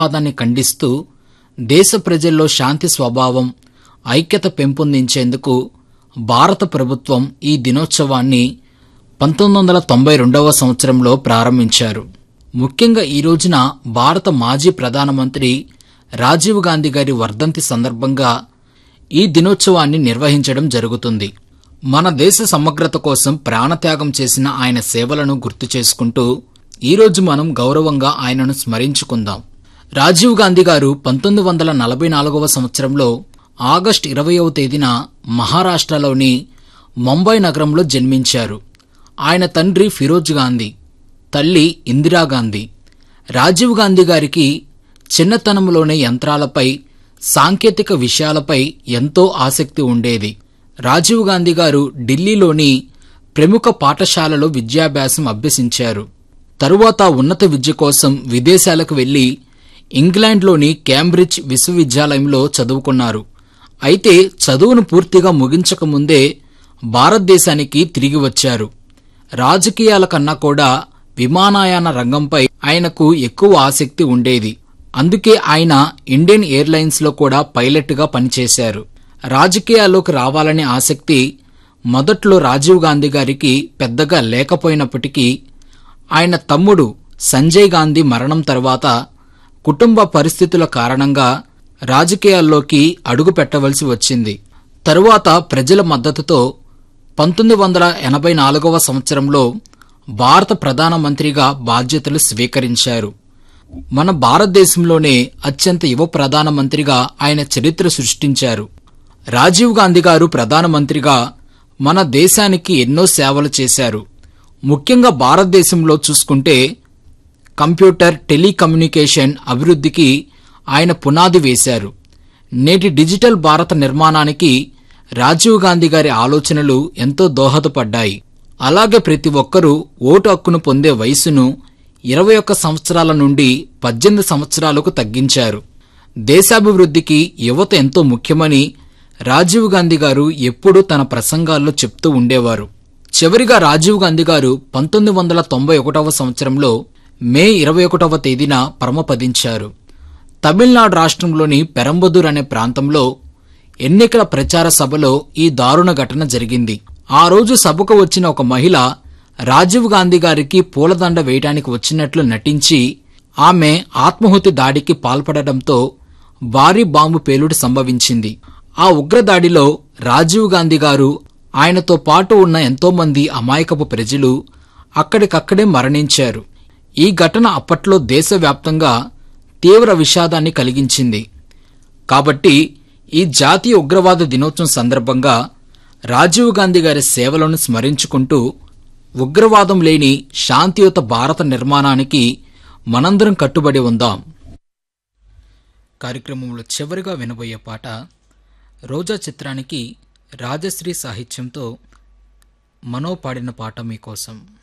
వాదాన్ని ఖండిస్తూ దేశ ప్రజల్లో శాంతి స్వభావం ఐక్యత పెంపొందించేందుకు భారత ప్రభుత్వం ఈ దినోత్సవాన్ని పంతొమ్మిది వందల తొంభై రెండవ సంవత్సరంలో ప్రారంభించారు ముఖ్యంగా ఈ రోజున భారత మాజీ ప్రధానమంత్రి రాజీవ్ గాంధీ గారి వర్ధంతి సందర్భంగా ఈ దినోత్సవాన్ని నిర్వహించడం జరుగుతుంది మన దేశ సమగ్రత కోసం ప్రాణత్యాగం చేసిన ఆయన సేవలను గుర్తు చేసుకుంటూ ఈరోజు మనం గౌరవంగా ఆయనను స్మరించుకుందాం రాజీవ్ గాంధీ గారు పంతొమ్మిది వందల నలభై నాలుగవ సంవత్సరంలో ఆగస్టు ఇరవయవ తేదీన మహారాష్ట్రలోని ముంబై నగరంలో జన్మించారు ఆయన తండ్రి ఫిరోజ్ గాంధీ తల్లి ఇందిరాగాంధీ రాజీవ్ గాంధీ గారికి చిన్నతనంలోనే యంత్రాలపై సాంకేతిక విషయాలపై ఎంతో ఆసక్తి ఉండేది రాజీవ్ గాంధీ గారు ఢిల్లీలోని ప్రముఖ పాఠశాలలో విద్యాభ్యాసం అభ్యసించారు తరువాత ఉన్నత విద్య కోసం విదేశాలకు వెళ్లి ఇంగ్లాండ్లోని కేంబ్రిడ్జ్ విశ్వవిద్యాలయంలో చదువుకున్నారు అయితే చదువును పూర్తిగా ముగించకముందే భారతదేశానికి తిరిగి వచ్చారు రాజకీయాల కన్నా కూడా విమానయాన రంగంపై ఆయనకు ఎక్కువ ఆసక్తి ఉండేది అందుకే ఆయన ఇండియన్ ఎయిర్లైన్స్ లో కూడా పైలట్ గా పనిచేశారు రాజకీయాల్లోకి రావాలనే ఆసక్తి మొదట్లో రాజీవ్ గాంధీ గారికి పెద్దగా లేకపోయినప్పటికీ ఆయన తమ్ముడు సంజయ్ గాంధీ మరణం తర్వాత కుటుంబ పరిస్థితుల కారణంగా రాజకీయాల్లోకి అడుగు పెట్టవలసి వచ్చింది తరువాత ప్రజల మద్దతుతో పంతొమ్మిది వందల ఎనభై నాలుగవ సంవత్సరంలో భారత ప్రధానమంత్రిగా బాధ్యతలు స్వీకరించారు మన భారతదేశంలోనే అత్యంత యువ ప్రధానమంత్రిగా ఆయన చరిత్ర సృష్టించారు రాజీవ్ గాంధీ గారు ప్రధానమంత్రిగా మన దేశానికి ఎన్నో సేవలు చేశారు ముఖ్యంగా భారతదేశంలో చూసుకుంటే కంప్యూటర్ టెలికమ్యూనికేషన్ అభివృద్ధికి ఆయన పునాది వేశారు నేటి డిజిటల్ భారత నిర్మాణానికి రాజీవ్ గాంధీ గారి ఆలోచనలు ఎంతో దోహదపడ్డాయి అలాగే ప్రతి ఒక్కరూ ఓటు హక్కును పొందే వయసును ఇరవై ఒక్క సంవత్సరాల నుండి పద్దెనిమిది సంవత్సరాలకు తగ్గించారు దేశాభివృద్ధికి యువత ఎంతో ముఖ్యమని రాజీవ్ గాంధీ గారు ఎప్పుడూ తన ప్రసంగాల్లో చెప్తూ ఉండేవారు చివరిగా రాజీవ్ గాంధీ గారు పంతొమ్మిది వందల తొంభై ఒకటవ సంవత్సరంలో మే ఇరవై ఒకటవ తేదీన పరమపదించారు తమిళనాడు రాష్ట్రంలోని పెరంబదూర్ అనే ప్రాంతంలో ఎన్నికల ప్రచార సభలో ఈ దారుణ ఘటన జరిగింది ఆ రోజు సభకు వచ్చిన ఒక మహిళ రాజీవ్ గాంధీ గారికి పూలదండ వేయడానికి వచ్చినట్లు నటించి ఆమె ఆత్మాహుతి దాడికి పాల్పడడంతో భారీ బాంబు పేలుడు సంభవించింది ఆ ఉగ్రదాడిలో రాజీవ్ గాంధీ గారు ఆయనతో పాటు ఉన్న ఎంతోమంది అమాయకపు ప్రజలు అక్కడికక్కడే మరణించారు ఈ ఘటన అప్పట్లో దేశవ్యాప్తంగా తీవ్ర విషాదాన్ని కలిగించింది కాబట్టి ఈ జాతీయ ఉగ్రవాద దినోత్సవం సందర్భంగా రాజీవ్ గాంధీ గారి సేవలను స్మరించుకుంటూ ఉగ్రవాదం లేని శాంతియుత భారత నిర్మాణానికి మనందరం కట్టుబడి ఉందాం కార్యక్రమంలో చివరిగా వినబోయే పాట రోజా చిత్రానికి రాజశ్రీ సాహిత్యంతో మనో పాడిన పాట మీకోసం